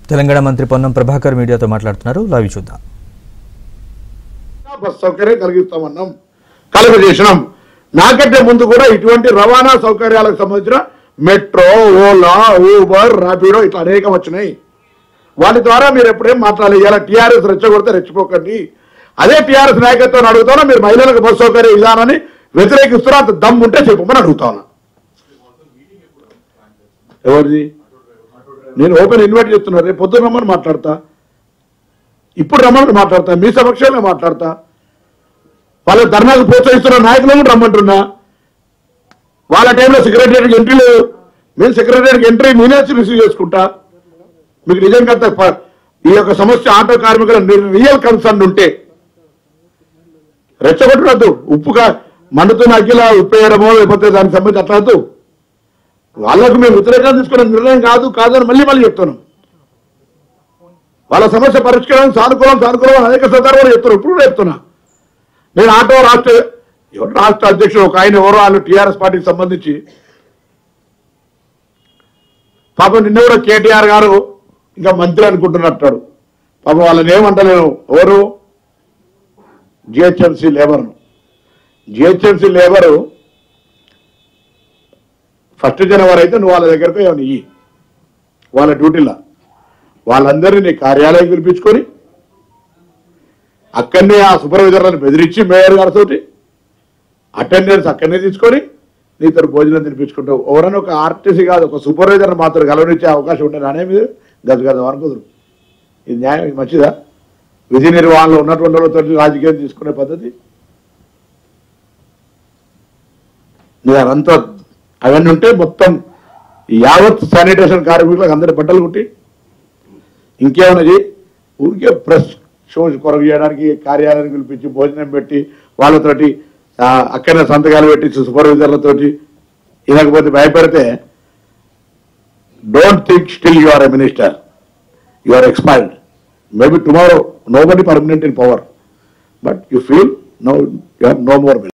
తెలంగాణ మంత్రి పొన్నం ప్రభాకర్ మీడియాతో మాట్లాడుతున్నారు లైవ్ చూద్దాం బస్ సౌకర్యం కలిగిస్తామన్నాం కలుగజేసినాం నాకంటే ముందు కూడా ఇటువంటి రవాణా సౌకర్యాలకు సంబంధించిన మెట్రో ఓలా ఊబర్ రాపిడో ఇట్లా అనేకం వచ్చినాయి వాటి ద్వారా మీరు ఎప్పుడేం మాట్లాడాలి ఇలా టీఆర్ఎస్ రెచ్చగొడితే రెచ్చిపోకండి అదే టీఆర్ఎస్ నాయకత్వం అడుగుతాను మీరు మహిళలకు బస్ సౌకర్య విధానాన్ని వ్యతిరేకిస్తున్నా అంత దమ్ము ఉంటే చెప్పమని అడుగుతాను ఎవరిది నేను ఓపెన్ ఇన్వైట్ చేస్తున్నా రేపు పొద్దున్న రమ్మని మాట్లాడతా ఇప్పుడు రమ్మని మాట్లాడతా మీ సమక్షంలో మాట్లాడతా వాళ్ళ ధర్నాకు ప్రోత్సహిస్తున్న నాయకులను కూడా రమ్మంటున్నా వాళ్ళ టైంలో సెక్రటరీకి ఎంట్రీ లేదు నేను సెక్రటరీకి ఎంట్రీ నేనే వచ్చి రిసీవ్ చేసుకుంటా మీకు నిజంగా అంత ప- ఈ యొక్క సమస్య ఆటో కార్మికుల రియల్ కన్సర్న్ ఉంటే రెచ్చగొట్టడద్దు ఉప్పుగా మండుతున్న అగ్గిలా ఉప్పు వేయడమో లేకపోతే దానికి సంబంధించి అట్లా వద్దు వాళ్ళకు మేము వ్యతిరేకంగా తీసుకున్న నిర్ణయం కాదు కాదని మళ్ళీ మళ్ళీ చెప్తున్నాం వాళ్ళ సమస్య పరిష్కారం సానుకూలం సానుకూలం అని అనేక సందర్భాలు చెప్తున్నారు ఇప్పుడు కూడా చెప్తున్నా నేను ఆటో రాష్ట్ర ఎవరు రాష్ట్ర అధ్యక్షుడు ఒక ఆయన ఎవరో వాళ్ళు టీఆర్ఎస్ పార్టీకి సంబంధించి పాపం నిన్న కూడా కేటీఆర్ గారు ఇంకా మంత్రి అనుకుంటున్నట్టాడు పాపం వాళ్ళని ఏమంటలేను ఎవరు జిహెచ్ఎంసీ లేబర్ను జిహెచ్ఎంసీ లేబరు ఫస్ట్ జనవరి అయితే నువ్వు వాళ్ళ దగ్గరకు ఏమైనా ఇయ్యి వాళ్ళ డ్యూటీలో వాళ్ళందరినీ నీ కార్యాలయం పిలిపించుకొని అక్కడనే ఆ సూపర్వైజర్లను బెదిరించి మేయర్ గారితో అటెండెన్స్ అక్కడనే తీసుకొని నీతో భోజనం తినిపించుకుంటావు ఎవరైనా ఒక ఆర్టీసీ కాదు ఒక సూపర్వైజర్ మాత్రం గెలవనిచ్చే అవకాశం ఉంటే నానే మీద గజ గజ అనుకోదురు ఇది న్యాయం ఇది మంచిదా విధి నిర్వహణలో ఉన్నటువంటి వాళ్ళతో రాజకీయం తీసుకునే పద్ధతి నేను అదంతా అవన్నీ ఉంటే మొత్తం యావత్ శానిటేషన్ కార్మికులకు అందరి బట్టలు కుట్టి ఇంకేమైనా చేయి ఊరికే ప్రెస్ షోస్ కొరకు చేయడానికి కార్యాలయాన్ని పిలిపించి భోజనం పెట్టి వాళ్ళతోటి ఆ, అక్కడనే సంతకాలు పెట్టి సూపర్వైజర్లతోటి ఇనకపోతే భయపెడితే don't think still you are a minister you are expired maybe tomorrow nobody permanent in power but you feel no you have no more